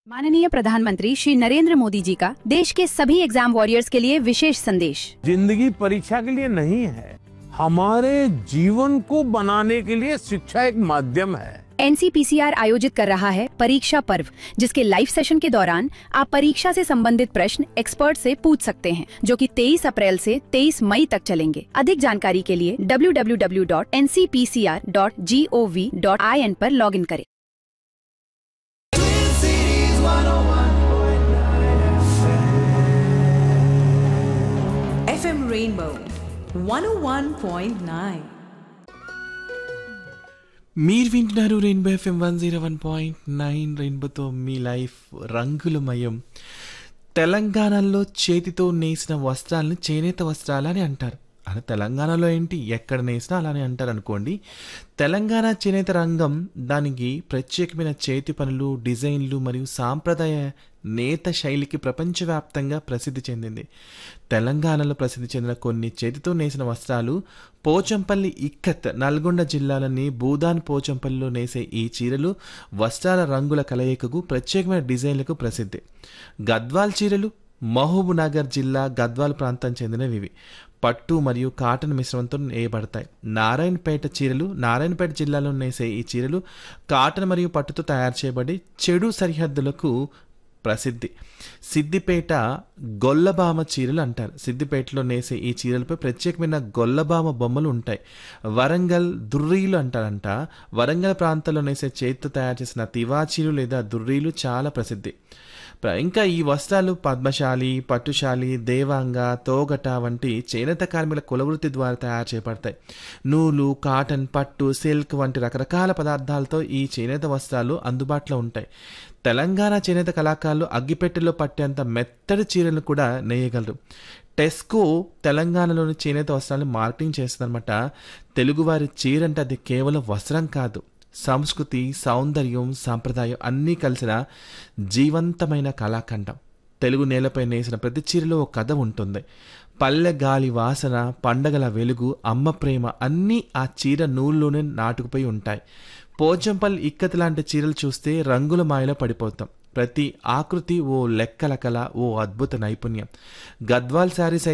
माननीय प्रधानमंत्री श्री नरेंद्र मोदी जी का देश के सभी एग्जाम वॉरियर्स के लिए विशेष संदेश जिंदगी परीक्षा के लिए नहीं है हमारे जीवन को बनाने के लिए शिक्षा एक माध्यम है एनसीपीसीआर आयोजित कर रहा है परीक्षा पर्व जिसके लाइव सेशन के दौरान आप परीक्षा से संबंधित प्रश्न एक्सपर्ट से पूछ सकते हैं जो कि 23 अप्रैल से 23 मई तक चलेंगे अधिक जानकारी के लिए www.ncpcr.gov.in पर लॉगिन करें FM Rainbow 101.9. మీరు వింటున్నారు rainbow FM one zero one point nine రెయిన్బోతో మీ లైఫ్ రంగులమయం తెలంగాణలో చేతితో నేసిన వస్త్రాలను చేనేత వస్త్రాలు అని అంటారు అలా తెలంగాణలో ఏంటి ఎక్కడ నేసినా అలానే అంటారు అనుకోండి తెలంగాణ చేనేత రంగం దానికి ప్రత్యేకమైన చేతి పనులు డిజైన్లు మరియు సాంప్రదాయ నేత శైలికి ప్రపంచవ్యాప్తంగా ప్రసిద్ధి చెందింది తెలంగాణలో ప్రసిద్ధి చెందిన కొన్ని చేతితో నేసిన వస్త్రాలు పోచంపల్లి ఇక్కత్ నల్గొండ జిల్లాలోని భూదాన్ పోచంపల్లిలో నేసే ఈ చీరలు వస్త్రాల రంగుల కలయికకు ప్రత్యేకమైన డిజైన్లకు ప్రసిద్ధి గద్వాల్ చీరలు మహబూబ్ నగర్ జిల్లా గద్వాల్ ప్రాంతం చెందినవి ఇవి పట్టు మరియు కాటన్ మిశ్రమంతో నేయబడతాయి నారాయణపేట చీరలు నారాయణపేట జిల్లాలో నేసే ఈ చీరలు కాటన్ మరియు పట్టుతో తయారు చేయబడి చెడు సరిహద్దులకు ప్రసిద్ధి సిద్దిపేట గొల్లబామ చీరలు అంటారు సిద్దిపేటలో నేసే ఈ చీరలపై ప్రత్యేకమైన గొల్లబామ బొమ్మలు ఉంటాయి వరంగల్ దుర్రీలు అంటారంట వరంగల్ ప్రాంతంలో నేసే చేతితో తయారు చేసిన తివాచీలు లేదా దుర్రీలు చాలా ప్రసిద్ధి ప్ర- ఇంకా ఈ వస్త్రాలు పద్మశాలి పట్టుశాలి దేవాంగ తోగట వంటి చేనేత కార్మికుల కులవృత్తి ద్వారా తయారు చేయబడతాయి నూలు కాటన్ పట్టు సిల్క్ వంటి రకరకాల పదార్థాలతో ఈ చేనేత వస్త్రాలు అందుబాటులో ఉంటాయి తెలంగాణ చేనేత కళాకారులు అగ్గిపెట్టెలో పట్టేంత మెత్తడి చీరలను కూడా నేయగలరు టెస్కో తెలంగాణలోని చేనేత వస్త్రాలను మార్కెటింగ్ చేస్తుందన్నమాట తెలుగువారి చీర అంటే అది కేవలం వస్త్రం కాదు సంస్కృతి సౌందర్యం సాంప్రదాయం అన్నీ కలిసిన జీవంతమైన కళాఖండం తెలుగు నేలపై నేసిన ప్రతి చీరలో ఒక కథ ఉంటుంది పల్లె గాలి వాసన పండగల వెలుగు అమ్మ ప్రేమ అన్నీ ఆ చీర నూలులోనే నాటుకుపోయి ఉంటాయి పోచంపల్లి ఇక్కత్ లాంటి చీరలు చూస్తే రంగుల మాయలో పడిపోతాం ప్రతి ఆకృతి ఓ లెక్కల కళ ఓ అద్భుత నైపుణ్యం గద్వాల్ శారీస్